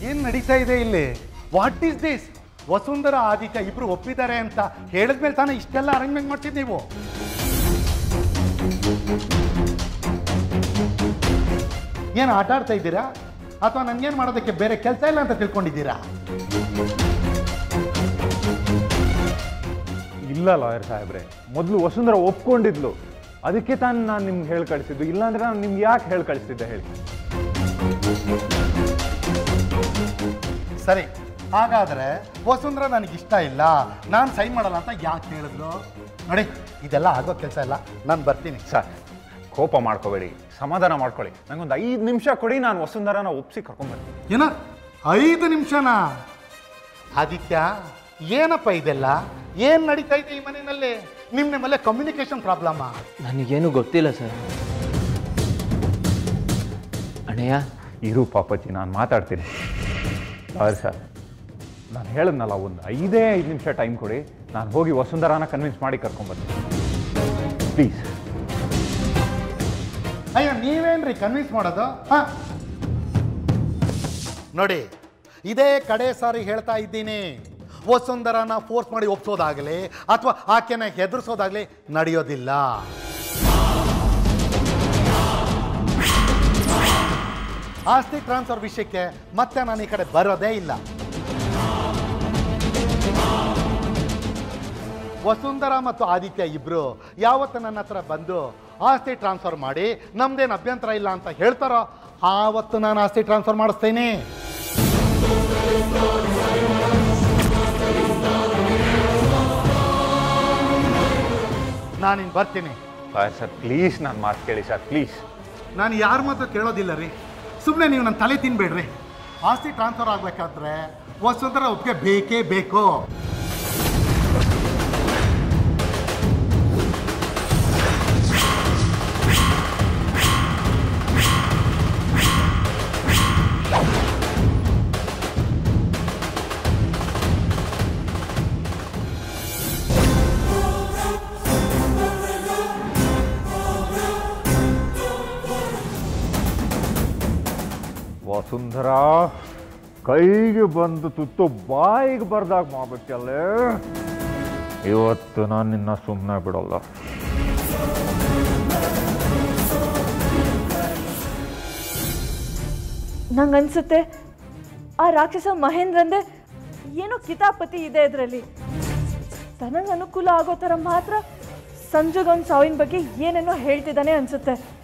ಏನು ನಡೀತಾ ಇದೆ ಇಲ್ಲಿ what is this Vasundhara Aditya ಇಬ್ರು ಒಪ್ಪಿದ್ದಾರೆ ಅಂತ ಹೇಳಿದ್ಮೇಲೆ ತಾನೇ ಇಷ್ಟೆಲ್ಲ ಅರೇಂಜ್ಮೆಂಟ್ ಮಾಡ್ತಿದ್ ನೀವು ಏನು ಆಟ ಆಡ್ತಾ ಇದ್ದೀರಾ ಅಥವಾ ನನ್ಗೇನು ಮಾಡೋದಕ್ಕೆ ಬೇರೆ ಕೆಲಸ ಇಲ್ಲ ಅಂತ ತಿಳ್ಕೊಂಡಿದ್ದೀರಾ ಇಲ್ಲ ಲಾಯರ್ ಸಾಹೇಬ್ರೆ ಮೊದಲು ವಸುಂಧರ ಒಪ್ಕೊಂಡಿದ್ಲು ಅದಕ್ಕೆ ತಾನು ನಾನು ನಿಮ್ಗೆ ಹೇಳಿ ಕಳಿಸಿದ್ದು ಇಲ್ಲಾಂದ್ರೆ ನಾನು ನಿಮ್ಗೆ ಯಾಕೆ ಹೇಳಿ ಕಳಿಸ್ತಿದ್ದೆ ಹೇಳಿ ಸರಿ ಹಾಗಾದ್ರೆ ವಸುಂಧರ ನನಗಿಷ್ಟ ಇಲ್ಲ ನಾನು ಸೈನ್ ಮಾಡಲ್ಲ ಅಂತ ಯಾಕೆ ಹೇಳಿದ್ರು ನೋಡಿ ಇದೆಲ್ಲ ಆಗೋ ಕೆಲಸ ಇಲ್ಲ ನಾನು ಬರ್ತೀನಿ ಸರ್ ಕೋಪ ಮಾಡ್ಕೋಬೇಡಿ ಸಮಾಧಾನ ಮಾಡ್ಕೊಳ್ಳಿ ನಂಗೊಂದು ಐದು ನಿಮಿಷ ಕೊಡಿ ನಾನು ವಸುಂಧರನ ಒಪ್ಸಿ ಕರ್ಕೊಂಡ್ಬರ್ತೀನಿ ಏನ ಐದು ನಿಮಿಷನಾ ಆದಿತ್ಯ ಏನಪ್ಪ ಇದೆಲ್ಲ ಏನ್ ನಡೀತಾ ಇದೆ ಈ ಮನೆಯಲ್ಲಿ ನಿಮ್ ನಿಮ್ಮಲ್ಲೇ ಕಮ್ಯುನಿಕೇಶನ್ ಪ್ರಾಬ್ಲಮ್ ನನಗೇನು ಗೊತ್ತಿಲ್ಲ ಸರ್ ಅಣ್ಣಯ್ಯ ಇರು ಪಾಪಚ್ಚಿ ನಾನು ಮಾತಾಡ್ತೀನಿ ಲಾಯರ್ ಸರ್ ನಾನು ಹೇಳಿದ್ನಲ್ಲ ಒಂದು ಐದೇ ಐದು ನಿಮಿಷ ಟೈಮ್ ಕೊಡಿ ನಾನು ಹೋಗಿ ವಸುಂಧರಾನ ಕನ್ವಿನ್ಸ್ ಮಾಡಿ ಕರ್ಕೊಂಡ್ಬರ್ತೀನಿ ಪ್ಲೀಸ್ ಅಯ್ಯೋ ನೀವೇನ್ರಿ ಕನ್ವಿನ್ಸ್ ಮಾಡೋದು ಹಾ ನೋಡಿ ಇದೇ ಕಡೆ ಸಾರಿ ಹೇಳ್ತಾ ಇದ್ದೀನಿ ವಸುಂಧರನ ಫೋರ್ಸ್ ಮಾಡಿ ಒಪ್ಸೋದಾಗಲಿ ಅಥವಾ ಆಕೆನ ಹೆದರ್ಸೋದಾಗ್ಲಿ ನಡೆಯೋದಿಲ್ಲ ಆಸ್ತಿ ಟ್ರಾನ್ಸ್ಫರ್ ವಿಷಯಕ್ಕೆ ಮತ್ತೆ ನಾನು ಈ ಕಡೆ ಬರೋದೇ ಇಲ್ಲ ವಸುಂಧರ ಮತ್ತು ಆದಿತ್ಯ ಇಬ್ರು ಯಾವತ್ತು ನನ್ನ ಹತ್ರ ಬಂದು ಆಸ್ತಿ ಟ್ರಾನ್ಸ್ಫರ್ ಮಾಡಿ ನಮ್ದೇನು ಅಭ್ಯಂತರ ಇಲ್ಲ ಅಂತ ಹೇಳ್ತಾರೋ ಆವತ್ತು ನಾನು ಆಸ್ತಿ ಟ್ರಾನ್ಸ್ಫರ್ ಮಾಡಿಸ್ತೇನೆ ನಾನಿನ್ ಬರ್ತೀನಿ ಲಾಯರ್ ಸರ್ ಪ್ಲೀಸ್ ನಾನು ಮಾತು ಕೇಳಿ ಸರ್ ಪ್ಲೀಸ್ ನಾನು ಯಾರ ಮಾತು ಕೇಳೋದಿಲ್ಲ ರೀ ಸುಮ್ಮನೆ ನೀವು ನನ್ನ ತಲೆ ತಿನ್ಬೇಡ್ರಿ ಆಸ್ತಿ ಟ್ರಾನ್ಸ್ಫರ್ ಆಗಬೇಕಾದ್ರೆ ವಸುಂಧರ ಒಪ್ಪಿಗೆ ಬೇಕೇ ಬೇಕು ವಸುಂಧರ ಕೈಗೆ ಬಂದು ತುತ್ತು ಬಾಯಿಗೆ ಬರ್ದಾಗ ಮಾಡ್ಬೇಕಲ್ಲೇ ಇವತ್ತು ನಾನು ನಿನ್ನ ಸುಮ್ಮನೆ ಬಿಡಲ್ಲ ನಂಗನ್ಸುತ್ತೆ ಆ ರಾಕ್ಷಸ ಮಹೇಂದ್ರಂದೆ ಏನೋ ಕಿತಾಪತಿ ಇದೆ ಇದರಲ್ಲಿ ತನಗೆ ಅನುಕೂಲ ಆಗೋ ಥರ ಮಾತ್ರ ಸಂಜುಗೊಂದು ಸಾವಿನ ಬಗ್ಗೆ ಏನೇನೋ ಹೇಳ್ತಿದ್ದಾನೆ ಅನ್ಸುತ್ತೆ